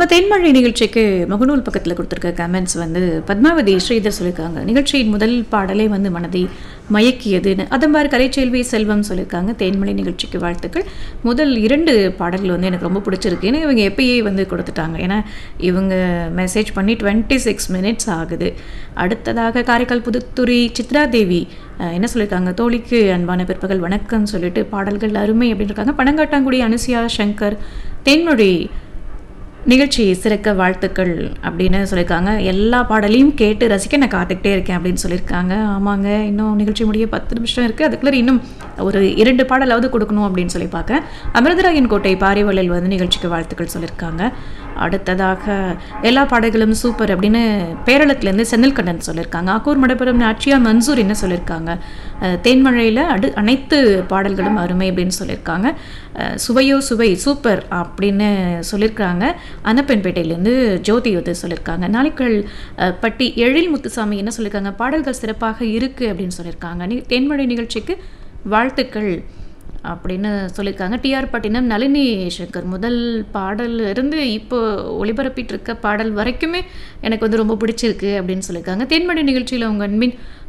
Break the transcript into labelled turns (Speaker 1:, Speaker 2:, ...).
Speaker 1: நம்ம தென்மழை நிகழ்ச்சிக்கு முகநூல் பக்கத்தில் கொடுத்துருக்க கமெண்ட்ஸ் வந்து பத்மாவதி ஸ்ரீதர் சொல்லியிருக்காங்க நிகழ்ச்சியின் முதல் பாடலே வந்து மனதை மயக்கியதுன்னு அதே மாதிரி கலைச்செல்வி செல்வம் சொல்லியிருக்காங்க தேன்மழை நிகழ்ச்சிக்கு வாழ்த்துக்கள் முதல் இரண்டு பாடல்கள் வந்து எனக்கு ரொம்ப பிடிச்சிருக்கு ஏன்னா இவங்க எப்பயே வந்து கொடுத்துட்டாங்க ஏன்னா இவங்க மெசேஜ் பண்ணி டுவெண்ட்டி சிக்ஸ் மினிட்ஸ் ஆகுது அடுத்ததாக காரைக்கால் புதுத்துறை சித்ரா தேவி அஹ், என்ன சொல்லியிருக்காங்க தோழிக்கு அன்பான பிற்பகல் வணக்கம் சொல்லிட்டு பாடல்கள் அருமை அப்படின்னு இருக்காங்க பனங்காட்டாங்குடி அனுசியா சங்கர் தென்மொழி நிகழ்ச்சி சிறக்க வாழ்த்துக்கள் அப்படின்னு சொல்லியிருக்காங்க எல்லா பாடலையும் கேட்டு ரசிக்க நான் காத்துக்கிட்டே இருக்கேன் அப்படின்னு சொல்லியிருக்காங்க ஆமாங்க இன்னும் நிகழ்ச்சி முடிய பத்து நிமிஷம் இருக்குது அதுக்குள்ளே இன்னும் ஒரு இரண்டு பாடலாவது கொடுக்கணும் அப்படின்னு சொல்லி பார்க்க அமிர்தராயன் கோட்டை பாரிவலில் வந்து நிகழ்ச்சிக்கு வாழ்த்துக்கள் சொல்லியிருக்காங்க அடுத்ததாக எல்லா பாடல்களும் சூப்பர் அப்படின்னு பேரளத்துலேருந்து செந்தில்கண்ணன் சொல்லியிருக்காங்க ஆக்கூர் மடப்புறம் நாச்சியா மன்சூர் என்ன சொல்லியிருக்காங்க அஹ், தேன்மழையில் அடு அனைத்து பாடல்களும் அருமை அப்படின்னு சொல்லியிருக்காங்க அஹ், சுவையோ சுவை சூப்பர் அப்படின்னு சொல்லியிருக்காங்க அன்னப்பெண்பேட்டையிலேருந்து ஜோதி வந்து சொல்லியிருக்காங்க நாளைக்கள் அஹ், பட்டி எழில் முத்துசாமி என்ன சொல்லியிருக்காங்க பாடல்கள் சிறப்பாக இருக்குது அப்படின்னு சொல்லியிருக்காங்க நி தென்மழை நிகழ்ச்சிக்கு வாழ்த்துக்கள் அப்படின்னு சொல்லியிருக்காங்க டிஆர் பட்டினம் நளினி சங்கர் முதல் பாடல் இருந்து இப்போ ஒளிபரப்பிட்டு இருக்க பாடல் வரைக்குமே எனக்கு வந்து ரொம்ப பிடிச்சிருக்கு அப்படின்னு சொல்லியிருக்காங்க தென்மழை நிகழ்ச்சியில் உங்கள் அன்பின்